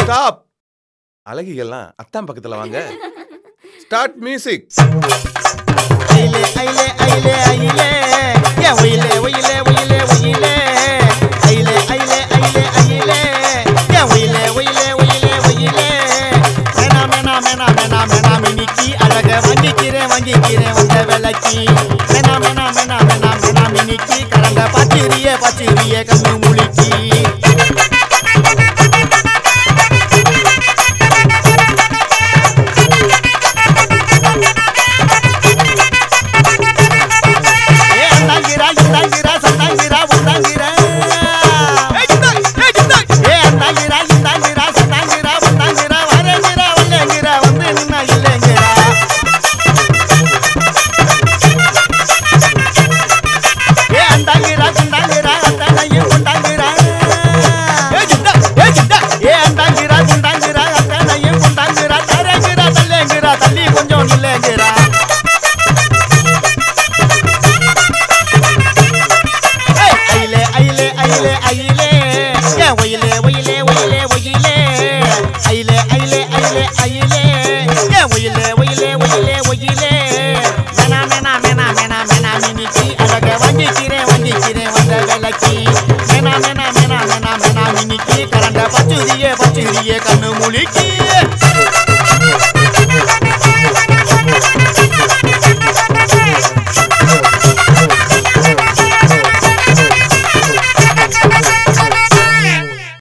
stop அழகிகள்லாம் அத்தான் பக்கத்துல வாங்க ஸ்டார்ட் மியூசிக் ஐலே ஐலே ஐலே ஐலே ஏ ஒயிலே ஒயிலே ஒயிலே ஒயிலே ஐலே ஐலே ஐலே ஐலே ஏ ஒயிலே ஒயிலே ஒயிலே ஒயிலே மேனா மேனா மேனா மேனா மேனா மினிக்கி அழக வாங்கிக்கிறேன் வாங்கிக்கிறேன் வந்த விலைக்கு மேனா மேனா மேனா மேனா மேனா மினிக்கி கலந்த பச்சிரியே பச்சிரியே கண்ணு முழிக்கி ஏ அந்தாங்கிரா இந்தாங்கிரா சந்தாங்கிரா உந்தாங்கிரா ஏ அந்தாங்கிரா இந்தாங்கிரா சந்தாங்கிரா உந்தாங்கிரா வரேங்கிரா வரேங்கிரா வந்து நின்னா இல்லைங்கிரா ஏ அந்தாங்கிரா குண்டாங்கிரா அத்தனையும் குண்டாங்கிரா ஏ அந்தாங்கிரா குண்டாங்கிரா அத்தனையும் குண்டாங்கிரா தரங்கிரா தல்லேங்கிரா தள்ளி கொஞ்சம் நில்லேங்கிரா ஐலே ஐலே ஐலே ஐலே ஏ ஒயிலே ஒயிலே ஒயிலே ஒயிலே ஐலே ஐலே ஐலே ஐலே ஏ ஒயிலே ஒயிலே ஒயிலே ஒயிலே மேனா மேனா மேனா மேனா மேனா மினிக்கி அழக வாங்கிக்கிறேன் வாங்கிக்கிறேன் வந்த விலைக்கு மேனா மேனா மேனா மேனா மேனா மினிக்கி கரண்ட பச்சுரியே பச்சுரியே கண்ணு முழிக்கி